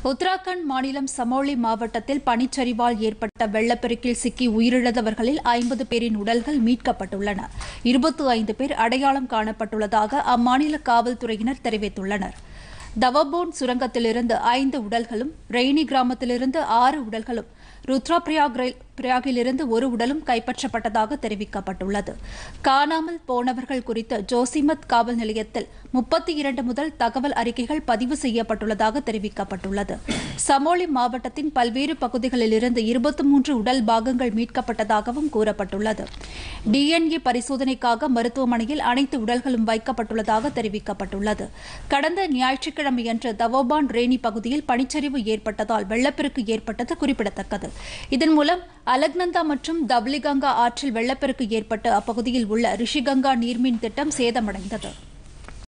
உத்தராகண்ட் மாநிலம் சமோலி மாவட்டத்தில் பனிச்சரிவால் ஏற்பட்ட வெள்ளப்பெருக்கில் சிக்கி உயிரிழந்தவர்களில் ஐம்பது பேரின் உடல்கள் மீட்கப்பட்டுள்ளன இருபத்தி ஐந்து பேர் அடையாளம் காணப்பட்டுள்ளதாக அம்மாநில காவல்துறையினர் தெரிவித்துள்ளனர் தவபோன் சுரங்கத்திலிருந்து ஐந்து உடல்களும் ரெய்னி கிராமத்திலிருந்து ஆறு உடல்களும் ருத்ராபிரயாக் ரயில் பிரயாகிலிருந்து ஒரு உடலும் கைப்பற்றப்பட்டதாக தெரிவிக்கப்பட்டுள்ளது காணாமல் போனவர்கள் குறித்து ஜோசிமத் காவல் நிலையத்தில் முப்பத்தி இரண்டு முதல் தகவல் அறிக்கைகள் பதிவு செய்யப்பட்டுள்ளதாக தெரிவிக்கப்பட்டுள்ளது சமோலி மாவட்டத்தின் பல்வேறு பகுதிகளிலிருந்து இருபத்தி மூன்று உடல் பாகங்கள் மீட்கப்பட்டதாகவும் கூறப்பட்டுள்ளது டிஎன்ஏ பரிசோதனைக்காக மருத்துவமனையில் அனைத்து உடல்களும் வைக்கப்பட்டுள்ளதாக தெரிவிக்கப்பட்டுள்ளது கடந்த ஞாயிற்றுக்கிழமையன்று தவோபான் ரேனி பகுதியில் பனிச்சரிவு ஏற்பட்டதால் வெள்ளப்பெருக்கு ஏற்பட்டது குறிப்பிடத்தக்கது இதன் மூலம் அலக்நந்தா மற்றும் தப்லிகங்கா ஆற்றில் வெள்ளப்பெருக்கு ஏற்பட்டு அப்பகுதியில் உள்ள ரிஷிகங்கா நீர்மின் திட்டம் சேதமடைந்தது